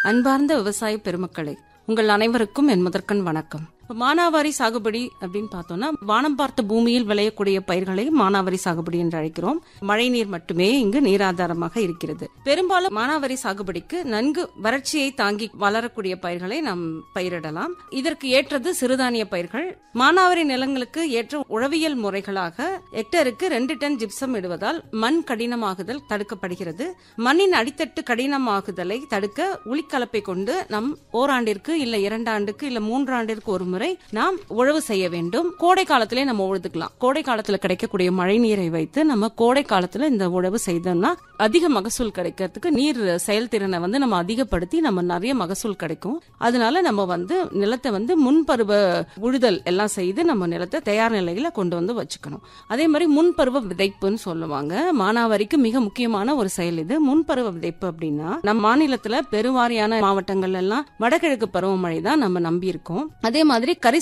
அன்பார்ந்த விவசாய பெருமக்களே உங்கள் அனைவருக்கும் என் முதற்கண் வணக்கம் இப்ப மானாவாரி சாகுபடி அப்படின்னு பார்த்தோம்னா வானம் பார்த்த பூமியில் விளையக்கூடிய பயிர்களை மானாவாரி சாகுபடி என்று அழைக்கிறோம் மழை நீர் மட்டுமே இங்கு நீராதாரமாக இருக்கிறது பெரும்பாலும் மானாவாரி சாகுபடிக்கு நன்கு வறட்சியை தாங்கி வளரக்கூடிய பயிர்களை நாம் பயிரிடலாம் இதற்கு ஏற்றது சிறுதானிய பயிர்கள் மானாவாரி நிலங்களுக்கு ஏற்ற உழவியல் முறைகளாக ஹெக்டருக்கு ரெண்டு டன் ஜிப்சம் இடுவதால் மண் கடினமாகுதல் தடுக்கப்படுகிறது மண்ணின் அடித்தட்டு கடினமாகுதலை தடுக்க உளிக்கலப்பை கொண்டு நம் ஓராண்டிற்கு இல்ல இரண்டாண்டுக்கு இல்ல மூன்றாண்டிற்கு ஒரு முறை நாம் உழவு செய்ய வேண்டும் கோடை காலத்திலே நம்ம உழுதுக்கலாம் கோடை காலத்துல கிடைக்கக்கூடிய மழை நீரை வைத்து நம்ம கோடை காலத்துல இந்த உழவு செய்தோம்னா அதிக மகசூல் கிடைக்கிறதுக்கு நீர் செயல்திறனை வந்து நம்ம அதிகப்படுத்தி நம்ம நிறைய மகசூல் கிடைக்கும் அதனால நம்ம வந்து நிலத்தை வந்து முன்பருவ உழுதல் எல்லாம் செய்து நம்ம நிலத்தை தயார் நிலையில கொண்டு வந்து வச்சுக்கணும் அதே மாதிரி முன்பருவ விதைப்புன்னு சொல்லுவாங்க மானாவாரிக்கு மிக முக்கியமான ஒரு செயல் இது முன்பருவ விதைப்பு அப்படின்னா நம்ம மாநிலத்துல பெருவாரியான மாவட்டங்கள் எல்லாம் வடகிழக்கு பருவமழை தான் நம்ம நம்பி இருக்கோம் அதே மாதிரி